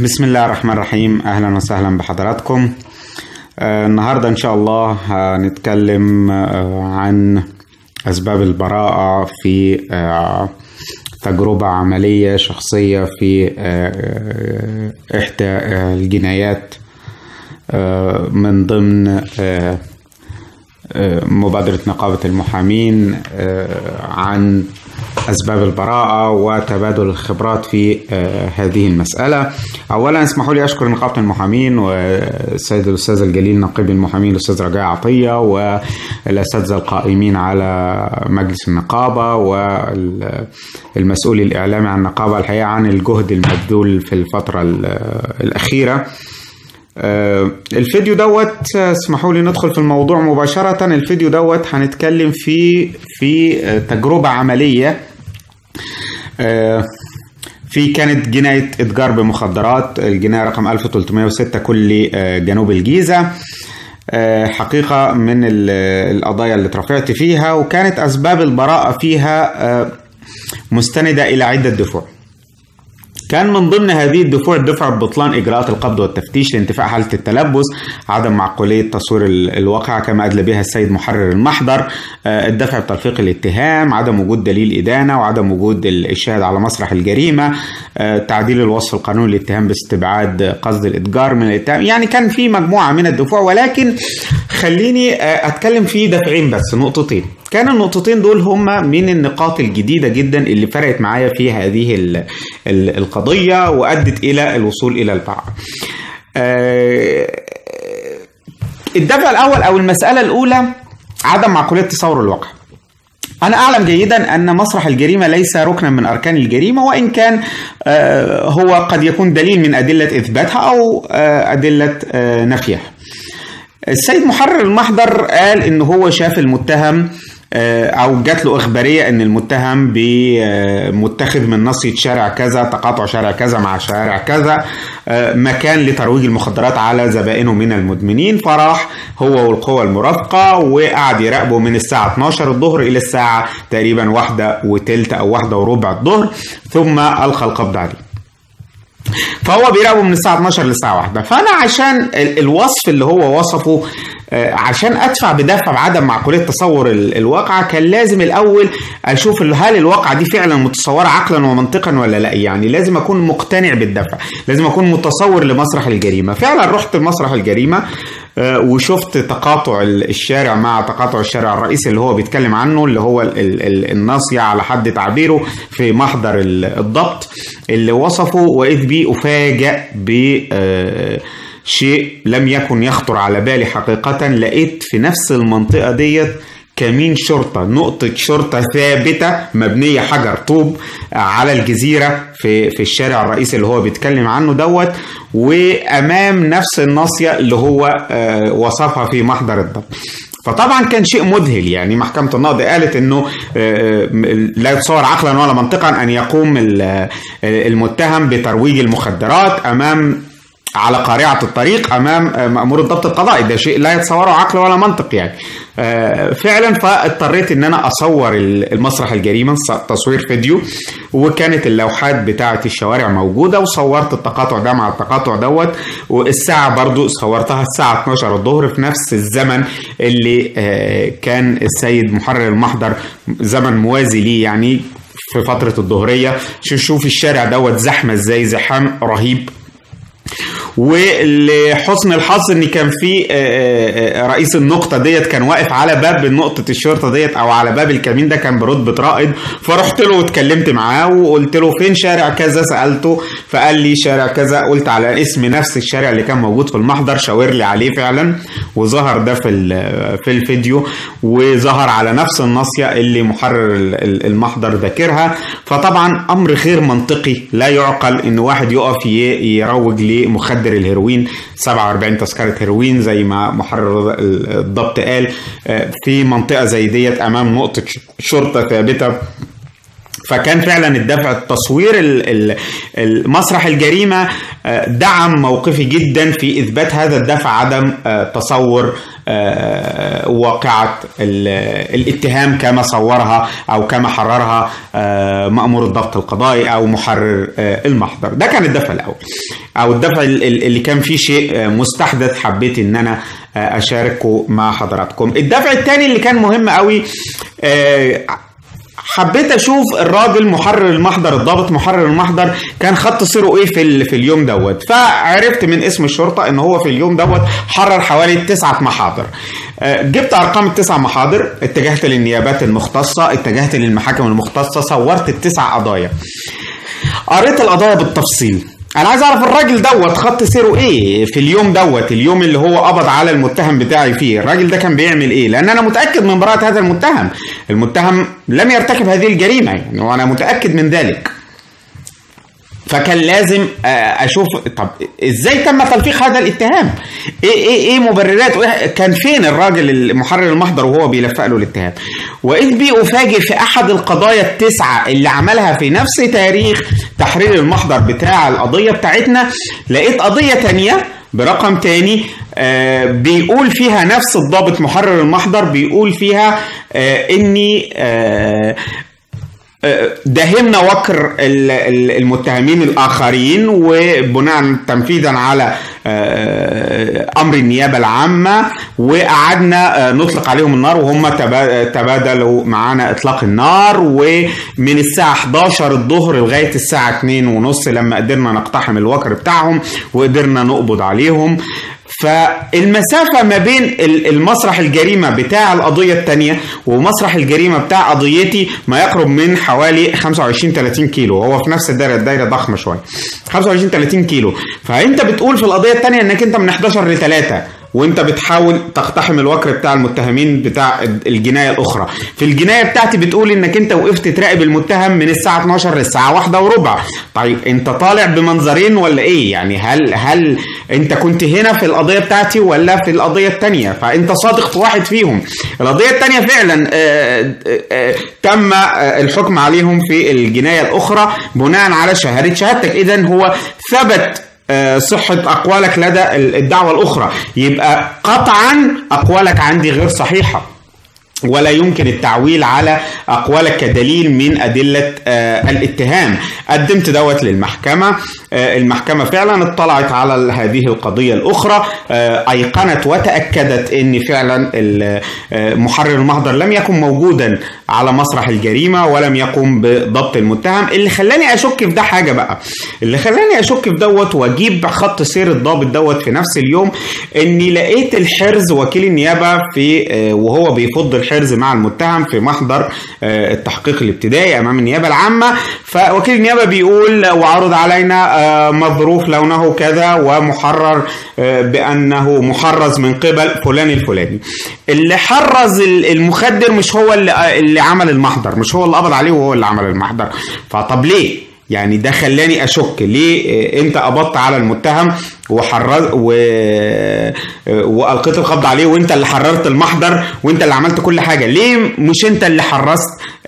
بسم الله الرحمن الرحيم اهلا وسهلا بحضراتكم آه النهارده ان شاء الله هنتكلم آه عن اسباب البراءه في آه تجربه عمليه شخصيه في آه احدى آه الجنايات آه من ضمن آه آه مبادره نقابه المحامين آه عن أسباب البراءة وتبادل الخبرات في هذه المسألة أولا اسمحوا لي أشكر نقابة المحامين والسيد الأستاذ الجليل نقيب المحامين الأستاذ رجاء عطية والأساتذة القائمين على مجلس النقابة والمسؤول الإعلامي عن النقابة الحقيقة عن الجهد المبذول في الفترة الأخيرة الفيديو دوت اسمحوا لي ندخل في الموضوع مباشرة الفيديو دوت هنتكلم فيه في تجربة عملية في كانت جناية إتجار بمخدرات الجناية رقم 1306 كل جنوب الجيزة حقيقة من القضايا اللي اترفعت فيها وكانت أسباب البراءة فيها مستندة إلى عدة دفوع كان من ضمن هذه الدفوع دفع بطلان اجراءات القبض والتفتيش لانتفاء حاله التلبس عدم معقوليه تصوير الواقع كما ادلى بها السيد محرر المحضر الدفع بتلفيق الاتهام عدم وجود دليل ادانه وعدم وجود الشاهد على مسرح الجريمه تعديل الوصف القانوني للاتهام باستبعاد قصد الاتجار من الاتهام يعني كان في مجموعه من الدفوع ولكن خليني اتكلم في دفعين بس نقطتين كان النقطتين دول هما من النقاط الجديدة جدا اللي فرقت معايا في هذه القضية وأدت إلى الوصول إلى البراءة. الدفع الأول أو المسألة الأولى عدم معقولية تصور الواقع. أنا أعلم جيدا أن مسرح الجريمة ليس ركنا من أركان الجريمة وإن كان هو قد يكون دليل من أدلة إثباتها أو أدلة نفيها. السيد محرر المحضر قال ان هو شاف المتهم او جات له اخباريه ان المتهم متخذ من نصية شارع كذا تقاطع شارع كذا مع شارع كذا مكان لترويج المخدرات على زبائنه من المدمنين فراح هو والقوى المرافقه وقعد يراقبه من الساعه 12 الظهر الى الساعه تقريبا واحدة وتلت او واحدة وربع الظهر ثم القى القبض عليه فهو بيراقبه من الساعه 12 للساعه 1 فانا عشان الوصف اللي هو وصفه عشان ادفع بدافع بعدم معقوليه تصور الواقعه كان لازم الاول اشوف هل الواقعه دي فعلا متصوره عقلا ومنطقا ولا لا يعني لازم اكون مقتنع بالدفع لازم اكون متصور لمسرح الجريمه فعلا رحت لمسرح الجريمه وشفت تقاطع الشارع مع تقاطع الشارع الرئيسي اللي هو بيتكلم عنه اللي هو الناصية على حد تعبيره في محضر الضبط اللي وصفه وإذ بي أفاجأ ب شيء لم يكن يخطر على بالي حقيقة لقيت في نفس المنطقة ديت كمين شرطة نقطة شرطة ثابتة مبنية حجر طوب على الجزيرة في في الشارع الرئيسي اللي هو بيتكلم عنه دوت وأمام نفس الناصية اللي هو وصفها في محضر الضبط فطبعا كان شيء مذهل يعني محكمة النقض قالت انه لا يتصور عقلا ولا منطقا ان يقوم المتهم بترويج المخدرات امام على قارعة الطريق أمام مأمور الضبط القضائي ده شيء لا يتصوره عقل ولا منطق يعني فعلا فاضطريت ان انا اصور المسرح الجريمة تصوير فيديو وكانت اللوحات بتاعة الشوارع موجودة وصورت التقاطع ده مع التقاطع دوت والساعة برضو صورتها الساعة 12 الظهر في نفس الزمن اللي كان السيد محرر المحضر زمن موازي ليه يعني في فترة الظهرية شوف الشارع دوت زحمة ازاي زحام رهيب ولحسن الحظ ان كان في رئيس النقطه ديت كان واقف على باب نقطه الشرطه ديت او على باب الكمين ده كان برتبه رائد فرحت له واتكلمت معاه وقلت له فين شارع كذا سالته فقال لي شارع كذا قلت على اسم نفس الشارع اللي كان موجود في المحضر شاور لي عليه فعلا وظهر ده في في الفيديو وظهر على نفس الناصيه اللي محرر المحضر ذاكرها فطبعا امر غير منطقي لا يعقل ان واحد يقف يروج لمخدر الهيروين 47 تذكره هيروين زي ما محرر الضبط قال في منطقه زي ديت امام نقطه شرطه ثابته فكان فعلا الدفع التصوير المسرح الجريمه دعم موقفي جدا في اثبات هذا الدفع عدم تصور واقعة الاتهام كما صورها أو كما حررها مأمور الضبط القضائي أو محرر المحضر ده كان الدفع الأول أو الدفع اللي كان فيه شيء مستحدث حبيت إن أنا أشاركه مع حضراتكم الدفع الثاني اللي كان مهم قوي حبيت اشوف الراجل محرر المحضر الضابط محرر المحضر كان خط سيره ايه في في اليوم دوت فعرفت من اسم الشرطه ان هو في اليوم دوت حرر حوالي تسعة محاضر جبت ارقام التسع محاضر اتجهت للنيابات المختصه اتجهت للمحاكم المختصه صورت التسع قضايا قريت القضايا بالتفصيل انا عايز اعرف الراجل دوت خط سيره ايه في اليوم دوت اليوم اللي هو قبض على المتهم بتاعي فيه الراجل ده كان بيعمل ايه لان انا متاكد من براءه هذا المتهم المتهم لم يرتكب هذه الجريمه يعني وانا متاكد من ذلك فكان لازم اشوف طب ازاي تم تلفيق هذا الاتهام ايه ايه ايه مبرراته كان فين الراجل المحرر المحضر وهو بيلفق له الاتهام واذ بي افاجئ في احد القضايا التسعه اللي عملها في نفس تاريخ تحرير المحضر بتاع القضيه بتاعتنا لقيت قضيه تانية برقم تاني آه بيقول فيها نفس الضابط محرر المحضر بيقول فيها آه اني آه داهمنا وكر المتهمين الاخرين وبناء تنفيذا على امر النيابه العامه وقعدنا نطلق عليهم النار وهم تبادلوا معانا اطلاق النار ومن الساعه 11 الظهر لغايه الساعه 2 ونص لما قدرنا نقتحم الوكر بتاعهم وقدرنا نقبض عليهم فالمسافة ما بين المسرح الجريمة بتاع القضية التانية ومسرح الجريمة بتاع قضيتي ما يقرب من حوالي 25 30 كيلو هو في نفس الدايرة الدايرة ضخمة شوية 25 30 كيلو فأنت بتقول في القضية التانية إنك أنت من 11 ل 3 وانت بتحاول تقتحم الوكر بتاع المتهمين بتاع الجنايه الاخرى في الجنايه بتاعتي بتقول انك انت وقفت تراقب المتهم من الساعه 12 للساعه واحدة وربع طيب انت طالع بمنظرين ولا ايه يعني هل هل انت كنت هنا في القضيه بتاعتي ولا في القضيه الثانيه فانت صادق في واحد فيهم القضيه الثانيه فعلا آآ آآ تم الحكم عليهم في الجنايه الاخرى بناء على شهاده شهادتك اذا هو ثبت صحة أقوالك لدى الدعوة الأخرى يبقى قطعا أقوالك عندي غير صحيحة ولا يمكن التعويل على أقوالك كدليل من أدلة آه الاتهام قدمت دوت للمحكمة آه المحكمة فعلا اطلعت على هذه القضية الأخرى آه أيقنت وتأكدت أن فعلا محرر المحضر لم يكن موجودا على مسرح الجريمة ولم يقم بضبط المتهم اللي خلاني أشك في ده حاجة بقى اللي خلاني أشك في دوت وأجيب خط سير الضابط دوت في نفس اليوم أني لقيت الحرز وكيل النيابة في وهو بيفض الحرز مع المتهم في محضر التحقيق الابتدائي امام النيابه العامه فوكيل النيابه بيقول وعرض علينا مظروف لونه كذا ومحرر بانه محرز من قبل فلان الفلاني اللي حرز المخدر مش هو اللي, اللي عمل المحضر مش هو اللي قبض عليه وهو اللي عمل المحضر فطب ليه يعني ده خلاني اشك ليه انت قبضت على المتهم وحرر و... والقيت القبض عليه وانت اللي حررت المحضر وانت اللي عملت كل حاجه ليه مش انت اللي حرست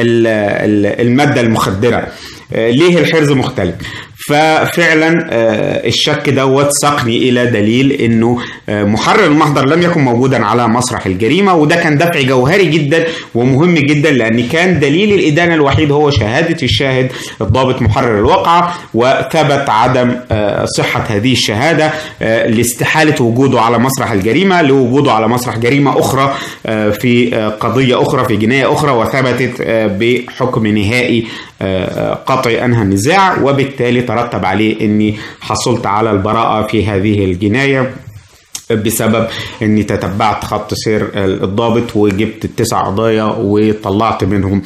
الماده المخدره ليه الحرز مختلف ففعلا الشك دوت ساقني الى دليل انه محرر المحضر لم يكن موجودا على مسرح الجريمه وده كان دفع جوهري جدا ومهم جدا لان كان دليل الادانه الوحيد هو شهاده الشاهد الضابط محرر الواقعه وثبت عدم صحه هذه الشهاده لاستحاله وجوده على مسرح الجريمه لوجوده على مسرح جريمه اخرى في قضيه اخرى في جنايه اخرى وثبتت بحكم نهائي قطعي انهى النزاع وبالتالي ترتب عليه اني حصلت على البراءه في هذه الجنايه بسبب اني تتبعت خط سير الضابط وجبت التسع قضايا وطلعت منهم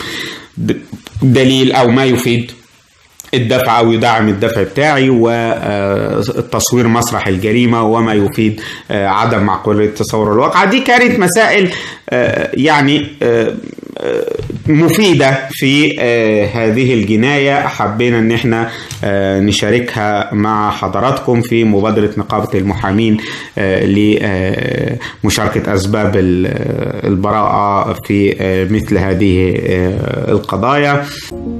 دليل او ما يفيد الدفع او يدعم الدفع بتاعي وتصوير مسرح الجريمه وما يفيد عدم معقوليه تصور الواقع دي كانت مسائل يعني مفيده في هذه الجنايه حبينا ان احنا نشاركها مع حضراتكم في مبادره نقابه المحامين لمشاركه اسباب البراءه في مثل هذه القضايا